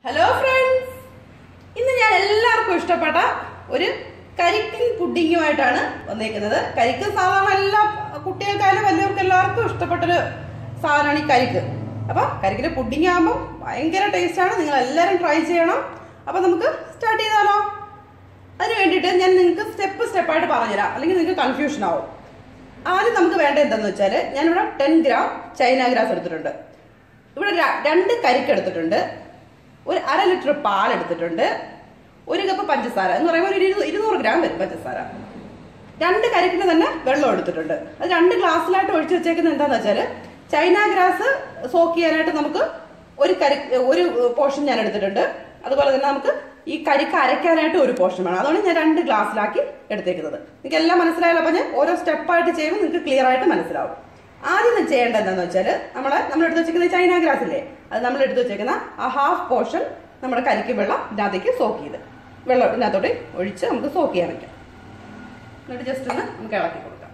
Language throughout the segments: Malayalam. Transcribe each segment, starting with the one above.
ഹലോ ഫ്രണ്ട്സ് ഇന്ന് ഞാൻ എല്ലാവർക്കും ഇഷ്ടപ്പെട്ട ഒരു കരിക്കിൻ പുഡിങ്ങുമായിട്ടാണ് വന്നേക്കുന്നത് കരിക്ക് സാധാരണ എല്ലാ കുട്ടികൾക്കായാലും വലിയവർക്ക് എല്ലാവർക്കും ഇഷ്ടപ്പെട്ടൊരു സാധനമാണ് ഈ കരിക്ക് അപ്പം കരിക്കിന്റെ പുഡിങ് ആകുമ്പോൾ ഭയങ്കര ടേസ്റ്റാണ് നിങ്ങൾ എല്ലാവരും ട്രൈ ചെയ്യണം അപ്പം നമുക്ക് സ്റ്റാർട്ട് ചെയ്താലോ അതിന് വേണ്ടിയിട്ട് ഞാൻ നിങ്ങൾക്ക് സ്റ്റെപ്പ് സ്റ്റെപ്പായിട്ട് പറഞ്ഞുതരാം അല്ലെങ്കിൽ നിങ്ങൾക്ക് കൺഫ്യൂഷൻ ആവും ആദ്യം നമുക്ക് വേണ്ട എന്താണെന്ന് വെച്ചാൽ ഞാനിവിടെ ടെൻ ഗ്രാം ചൈന ഗ്രാസ് എടുത്തിട്ടുണ്ട് ഇവിടെ ര- രണ്ട് കരിക്ക് എടുത്തിട്ടുണ്ട് ഒരു അര ലിറ്റർ പാൽ എടുത്തിട്ടുണ്ട് ഒരു കപ്പ് പഞ്ചസാര എന്ന് പറയുമ്പോൾ ഒരു ഇരുന്നൂ- ഇരുന്നൂറ് ഗ്രാം വരും പഞ്ചസാര രണ്ട് കരിക്കിന് തന്നെ വെള്ളം എടുത്തിട്ടുണ്ട് അത് രണ്ട് ഗ്ലാസ്സിലായിട്ട് ഒഴിച്ചു വെച്ചേക്കുന്നത് എന്താണെന്ന് വെച്ചാൽ ചൈന ഗ്രാസ് സോക്ക് ചെയ്യാനായിട്ട് നമുക്ക് ഒരു കരി ഒരു പോർഷൻ ഞാൻ എടുത്തിട്ടുണ്ട് അതുപോലെ തന്നെ നമുക്ക് ഈ കരിക്ക് അരയ്ക്കാനായിട്ട് ഒരു പോർഷൻ വേണം അതുകൊണ്ട് ഞാൻ രണ്ട് ഗ്ലാസ്സിലാക്കി എടുത്തേക്കുന്നത് നിങ്ങൾക്ക് എല്ലാം മനസ്സിലായല്ലോ അപ്പം ഞാൻ ഓരോ സ്റ്റെപ്പായിട്ട് ചെയ്യുമ്പോൾ നിങ്ങൾക്ക് ക്ലിയർ ആയിട്ട് മനസ്സിലാവും ആദ്യം നിങ്ങൾ ചെയ്യേണ്ടത് എന്താണെന്ന് വെച്ചാൽ നമ്മളെ നമ്മൾ എടുത്ത് വെച്ചിരിക്കുന്ന ചൈന ഗ്രാസ് ഇല്ലേ അത് നമ്മൾ എടുത്ത് വെച്ചേക്കുന്ന ആ ഹാഫ് പോർഷൻ നമ്മുടെ കരിക്ക് വെള്ളം ഇതിനകത്തേക്ക് സോക്ക് ചെയ്ത് വെള്ളം ഇതിനകത്തോട്ട് ഒഴിച്ച് നമുക്ക് സോക്ക് ചെയ്യാൻ വയ്ക്കാം എന്നിട്ട് ജസ്റ്റ് ഒന്ന് നമുക്ക് ഇളക്കി കൊടുക്കാം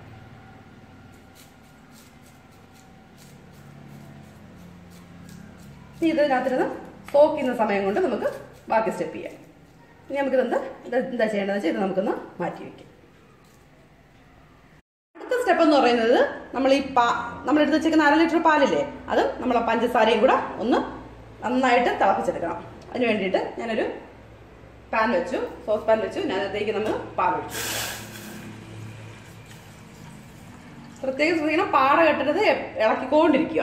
ഇനി ഇത് ഇതിനകത്തിരുന്ന് സോക്ക് ചെയ്യുന്ന സമയം കൊണ്ട് നമുക്ക് ബാക്കി സ്റ്റെപ്പ് ചെയ്യാം ഇനി നമുക്കിതെന്താ ഇത് എന്താ ചെയ്യേണ്ടതെന്ന് വെച്ചാൽ ഇത് നമുക്കൊന്ന് മാറ്റി വയ്ക്കാം അടുത്ത സ്റ്റെപ്പ് എന്ന് പറയുന്നത് നമ്മൾ ഈ പാ നമ്മൾ എടുത്ത് വെച്ചിരിക്കുന്ന അര ലിറ്റർ പാലില്ലേ അത് നമ്മളെ പഞ്ചസാരയും കൂടെ ഒന്ന് നന്നായിട്ട് തിളപ്പിച്ചെടുക്കണം അതിന് വേണ്ടിയിട്ട് ഞാനൊരു പാൻ വെച്ചു സോസ് പാൻ വെച്ചു ഞാൻ അതിലേക്ക് നമ്മൾ പാൽ ഒഴിച്ചു പ്രത്യേകം ശ്രദ്ധിക്കണം പാട കെട്ടരുത് എ- ഇളക്കിക്കൊണ്ടിരിക്കുക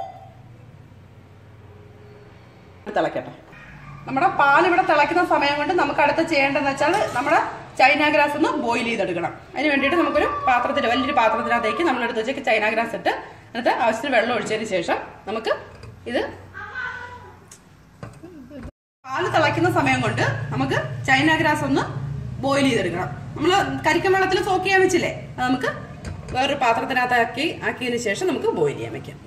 തിളക്കട്ടെ നമ്മുടെ പാൽ ഇവിടെ തിളയ്ക്കുന്ന സമയം കൊണ്ട് നമുക്ക് അടുത്ത് ചെയ്യേണ്ടതെന്ന് വെച്ചാൽ നമ്മുടെ ചൈന ഗ്രാസ് ഒന്ന് ബോയിൽ ചെയ്തെടുക്കണം അതിന് വേണ്ടിയിട്ട് നമുക്കൊരു പാത്രത്തിൽ വലിയൊരു പാത്രത്തിനകത്തേക്ക് നമ്മൾ എടുത്ത് വെച്ചേക്ക് ചൈന ഗ്രാസ് ഇട്ട് എന്നിട്ട് ആവശ്യത്തിന് വെള്ളം ഒഴിച്ചതിന് ശേഷം നമുക്ക് ഇത് പാല് തിളയ്ക്കുന്ന സമയം കൊണ്ട് നമുക്ക് ചൈന ഗ്രാസ് ഒന്ന് ബോയിൽ ചെയ്തെടുക്കണം നമ്മൾ കരിക്കൻ വെള്ളത്തിൽ സോക്ക് ചെയ്യാൻ വെച്ചില്ലേ അത് നമുക്ക് വേറൊരു പാത്രത്തിനകത്താക്കി ആക്കിയതിന് ശേഷം നമുക്ക് ബോയിൽ ചെയ്യാൻ വെക്കാം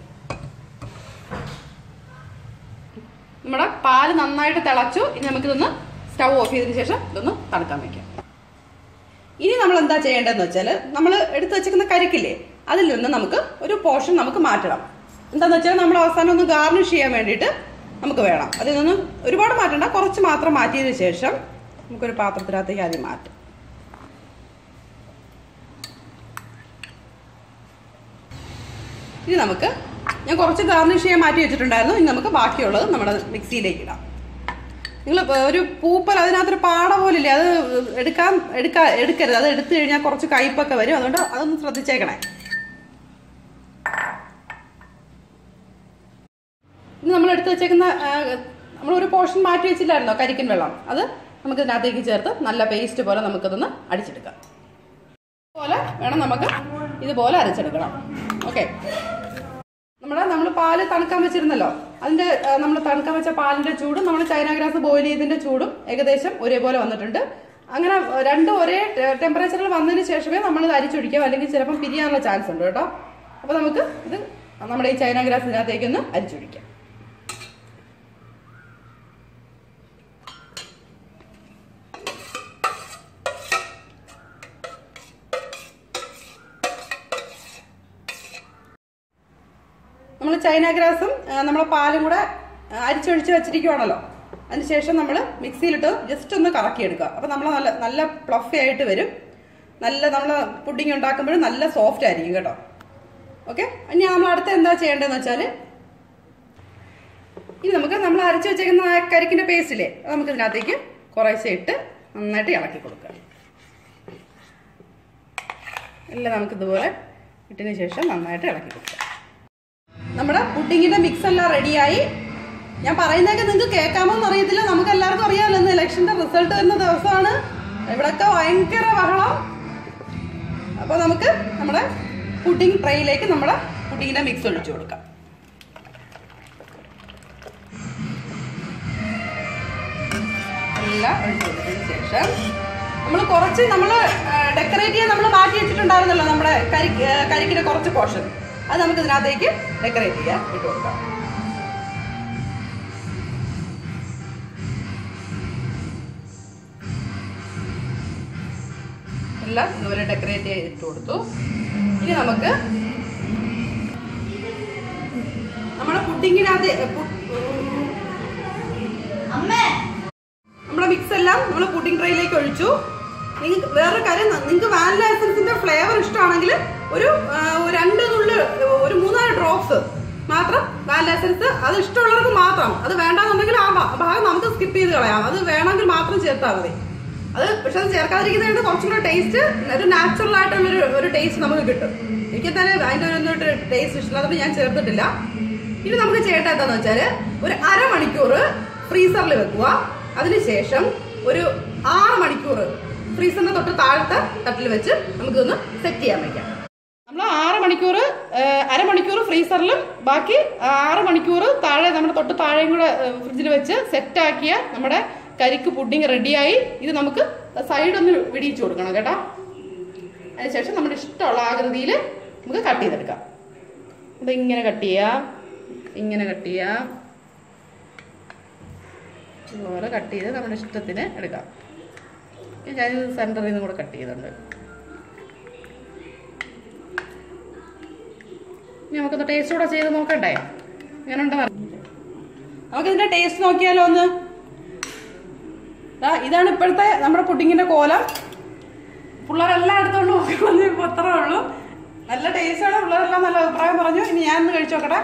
നമ്മുടെ പാല് നന്നായിട്ട് തിളച്ചു ഇനി നമുക്കിതൊന്ന് സ്റ്റൗ ഓഫ് ചെയ്തതിന് ശേഷം ഇതൊന്ന് തണുക്കാൻ വെക്കാം ഇനി നമ്മൾ എന്താ ചെയ്യേണ്ടതെന്ന് വെച്ചാൽ നമ്മൾ എടുത്തു വെച്ചിരിക്കുന്ന കരിക്കില്ലേ അതിൽ നിന്ന് നമുക്ക് ഒരു പോർഷൻ നമുക്ക് മാറ്റണം എന്താന്ന് വെച്ചാൽ നമ്മൾ അവസാനം ഒന്ന് ഗാർണിഷ് ചെയ്യാൻ വേണ്ടിയിട്ട് നമുക്ക് വേണം അതിൽ നിന്ന് ഒരുപാട് മാറ്റണ്ട കുറച്ച് മാത്രം മാറ്റിയതിന് ശേഷം നമുക്കൊരു പാത്രത്തിനകത്തേക്ക് ആദ്യം മാറ്റാം ഇനി നമുക്ക് ഞാൻ കുറച്ച് ഗാർണിഷ് ചെയ്യാൻ മാറ്റി വെച്ചിട്ടുണ്ടായിരുന്നു ഇനി നമുക്ക് ബാക്കിയുള്ളത് നമ്മുടെ മിക്സിയിലേക്ക് ഇടാം നിങ്ങൾ ഒരു പൂപ്പൽ അതിനകത്തൊരു പാട പോലില്ലേ അത് എടുക്കാൻ എടുക്കാ എടുക്കരുത് അത് എടുത്തു കഴിഞ്ഞാൽ കുറച്ച് കയ്പൊക്കെ വരും അതുകൊണ്ട് അതൊന്ന് ശ്രദ്ധിച്ചേക്കണേ ഇനി നമ്മൾ എടുത്തു വെച്ചേക്കുന്ന ആ, നമ്മളൊരു പോർഷൻ മാറ്റി വെച്ചില്ലായിരുന്നോ കരിക്കൻ വെള്ളം അത് നമുക്ക് ഇതിനകത്തേക്ക് ചേർത്ത് നല്ല പേസ്റ്റ് പോലെ നമുക്കിതൊന്ന് അടിച്ചെടുക്കാം പോലെ വേണം നമുക്ക് ഇതുപോലെ അരച്ചെടുക്കണം ഓക്കെ നമ്മുടെ നമ്മൾ പാല് തണുക്കാൻ വെച്ചിരുന്നല്ലോ അതിന്റെ നമ്മൾ തണുക്കാൻ വെച്ച പാലിന്റെ ചൂടും നമ്മൾ ചൈന ഗ്രാസ് ബോയിൽ ചെയ്തതിന്റെ ചൂടും ഏകദേശം ഒരേപോലെ വന്നിട്ടുണ്ട് അങ്ങനെ രണ്ടും ഒരേ ടെമ്പറേച്ചറിൽ വന്നതിന് ശേഷമേ നമ്മൾ ഇത് അരിച്ചൊഴിക്കാം അല്ലെങ്കിൽ ചിലപ്പം പിരിയാനുള്ള ചാൻസ് ഉണ്ട് കേട്ടോ അപ്പൊ നമുക്ക് ഇത് നമ്മുടെ ഈ ചൈന ഗ്രാസ് ഇതിനകത്തേക്ക് ഒന്ന് അരിച്ചൊഴിക്കാം നമ്മൾ ചൈന ഗ്രാസും ആ, നമ്മളെ പാലും കൂടെ ആ, അരിച്ചൊഴിച്ച് വെച്ചിരിക്കുവാണല്ലോ അതിനുശേഷം നമ്മൾ മിക്സിയിലിട്ട് ജസ്റ്റ് ഒന്ന് കറക്കിയെടുക്കുക അപ്പം നമ്മൾ നല്ല നല്ല പ്ലഫി ആയിട്ട് വരും നല്ല നമ്മൾ പുഡിങ് ഉണ്ടാക്കുമ്പോഴും നല്ല സോഫ്റ്റ് ആയിരിക്കും കേട്ടോ ഓക്കെ ഇനി നമ്മൾ അടുത്ത എന്താ ചെയ്യേണ്ടതെന്ന് വെച്ചാൽ ഇനി നമുക്ക് നമ്മൾ അരച്ച് വെച്ചേക്കുന്ന ആ കരിക്കിന്റെ പേസ്റ്റില്ലേ അത് നമുക്ക് ഇതിനകത്തേക്ക് കുറേശ്ശെ ഇട്ട് നന്നായിട്ട് ഇളക്കി കൊടുക്കുക എല്ലാം നമുക്ക് ഇതുപോലെ ഇട്ടതിന് ശേഷം നന്നായിട്ട് ഇളക്കി കൊടുക്കുക നമ്മുടെ പുഡിങ്ങിന്റെ മിക്സ് എല്ലാം റെഡിയായി ഞാൻ പറയുന്നതൊക്കെ നിങ്ങൾക്ക് കേൾക്കാമോ എന്ന് അറിയത്തില്ല നമുക്ക് എല്ലാവർക്കും അറിയാമല്ലോ ഇന്ന് ഇലക്ഷന്റെ റിസൾട്ട് വരുന്ന ദിവസമാണ് ഇവിടൊക്കെ ഭയങ്കര ബഹളം അപ്പൊ നമുക്ക് നമ്മുടെ പുഡിംഗ് ട്രേയിലേക്ക് നമ്മുടെ പുഡിങ്ങിന്റെ മിക്സ് ഒഴിച്ചു കൊടുക്കാം എല്ലാം ഒഴിച്ചു കൊടുത്തതിന് ശേഷം നമ്മൾ കുറച്ച് നമ്മൾ ഡെക്കറേറ്റ് ചെയ്യാൻ നമ്മൾ മാറ്റി വെച്ചിട്ടുണ്ടായിരുന്നല്ലോ നമ്മുടെ കരി കരിക്കിന്റെ കുറച്ച് പോർഷൻ അത് നമുക്ക് ഇതിനകത്തേക്ക് ഡെക്കറേറ്റ് ചെയ്യാൻ ഇട്ട് കൊടുക്കാം എല്ലാം ഇതുപോലെ ഡെക്കറേറ്റ് ചെയ്ത് ഇട്ട് കൊടുത്തു ഇനി നമുക്ക് നമ്മുടെ പുഡിങ്ങിനകത്ത് പു- അമ്മേ നമ്മുടെ മിക്സ് എല്ലാം നമ്മൾ പുഡിംഗ് ട്രേയിലേക്ക് ഒഴിച്ചു നിങ്ങൾക്ക് വേറൊരു കാര്യം നിങ്ങൾക്ക് വാനില എസൻസിന്റെ ഫ്ലേവർ ഇഷ്ടമാണെങ്കിൽ ഒരു ആ, ഒരു രണ്ട് നുള്ളു ഒരു മൂന്നാല് ഡ്രോപ്സ് മാത്രം വാനില എസൻസ് അത് ഇഷ്ടമുള്ളവർക്ക് മാത്രം അത് വേണ്ടാന്നുണ്ടെങ്കിൽ ആ ഭാ- ഭാഗം നമുക്ക് സ്കിപ്പ് ചെയ്ത് കളയാം അത് വേണമെങ്കിൽ മാത്രം ചേർത്താൽ മതി അത് പക്ഷെ അത് ചേർക്കാതിരിക്കുന്നതുകൊണ്ട് കുറച്ചും കൂടെ ടേസ്റ്റ് ഒരു നാച്ചുറൽ ആയിട്ടുള്ള ഒരു ഒരു ടേസ്റ്റ് നമുക്ക് കിട്ടും എനിക്ക് തന്നെ അതിന്റെ ഒരു ടേസ്റ്റ് ഇഷ്ടമില്ലാത്തത് ഞാൻ ചേർത്തിട്ടില്ല ഇനി നമുക്ക് ചെയ്യേണ്ടത് എന്താന്ന് വെച്ചാല് ഒരു അരമണിക്കൂർ ഫ്രീസറിൽ വെക്കുക അതിനുശേഷം ഒരു ആറ് മണിക്കൂർ ഫ്രീസറിന്റെ തൊട്ട് താഴത്തെ തട്ടിൽ വെച്ച് നമുക്കൊന്ന് സെറ്റ് ചെയ്യാൻ വയ്ക്കാം നമ്മൾ ആറ് മണിക്കൂർ അരമണിക്കൂർ ഫ്രീസറിലും ബാക്കി ആറ് മണിക്കൂർ താഴെ നമ്മുടെ തൊട്ട് താഴെയും കൂടെ ഫ്രിഡ്ജിൽ വെച്ച് സെറ്റ് ആക്കിയ നമ്മുടെ കരിക്ക് പുഡിങ് റെഡിയായി ഇത് നമുക്ക് സൈഡ് ഒന്ന് വിടിയിച്ചു കൊടുക്കണം കേട്ടോ അതിനുശേഷം നമ്മുടെ ഇഷ്ടമുള്ള ആകൃതിയിൽ നമുക്ക് കട്ട് ചെയ്തെടുക്കാം ഇത് ഇങ്ങനെ കട്ട് ചെയ്യാം ഇങ്ങനെ കട്ട് ചെയ്യാം ഇതുപോലെ കട്ട് ചെയ്ത് നമ്മുടെ ഇഷ്ടത്തിന് എടുക്കാം ഞാൻ സെൻറ്ററിൽ നിന്ന് കൂടെ കട്ട് ചെയ്തിട്ടുണ്ട് ഇനി നമുക്കൊന്ന് ടേസ്റ്റ് കൂടെ ചെയ്ത് നോക്കണ്ടേ എങ്ങനെ ഉണ്ടെന്ന് നമുക്ക് ഇതിന്റെ ടേസ്റ്റ് നോക്കിയാലോ ഒന്ന് ദാ ഇതാണ് ഇപ്പോഴത്തെ നമ്മുടെ പുഡിങ്ങിന്റെ കോലം പിള്ളേരെല്ലാം എടുത്തോണ്ട് നോക്കിക്കൊള്ളു ഇപ്പൊ അത്രേ ഉള്ളൂ നല്ല ടേസ്റ്റാണ് പിള്ളേരെല്ലാം നല്ല അഭിപ്രായം പറഞ്ഞു ഇനി ഞാൻ ഒന്ന് കഴിച്ചു നോക്കട്ടെ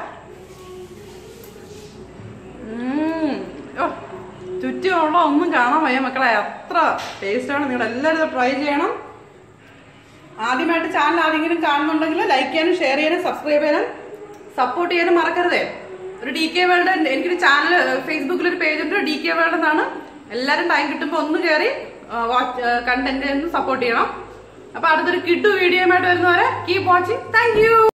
ഉം. ഓ, ചുറ്റുമുള്ള ഒന്നും കാണാൻ വയ്യ മക്കളെ അത്ര ടേസ്റ്റാണ് നിങ്ങൾ എല്ലാവരും ട്രൈ ചെയ്യണം ആദ്യമായിട്ട് ചാനൽ ആരെങ്കിലും കാണുന്നുണ്ടെങ്കിൽ ലൈക്ക് ചെയ്യാനും ഷെയർ ചെയ്യാനും സബ്സ്ക്രൈബ് ചെയ്യാനും സപ്പോർട്ട് ചെയ്യാനും മറക്കരുതേ ഒരു ഡി കെ വേൾഡ് എനിക്കൊരു ചാനൽ ഫേസ്ബുക്കിൽ ഒരു പേജ് ഉണ്ട് ഡി കെ വേൾഡ് എന്നാണ് എല്ലാവരും ടൈം കിട്ടുമ്പോൾ ഒന്ന് കയറി കണ്ടന്റ് സപ്പോർട്ട് ചെയ്യണം അപ്പൊ അടുത്തൊരു കിട്ടു വീഡിയോ ആയിട്ട് വരുന്നവരെ കീപ് വാച്ചിങ് താങ്ക് യു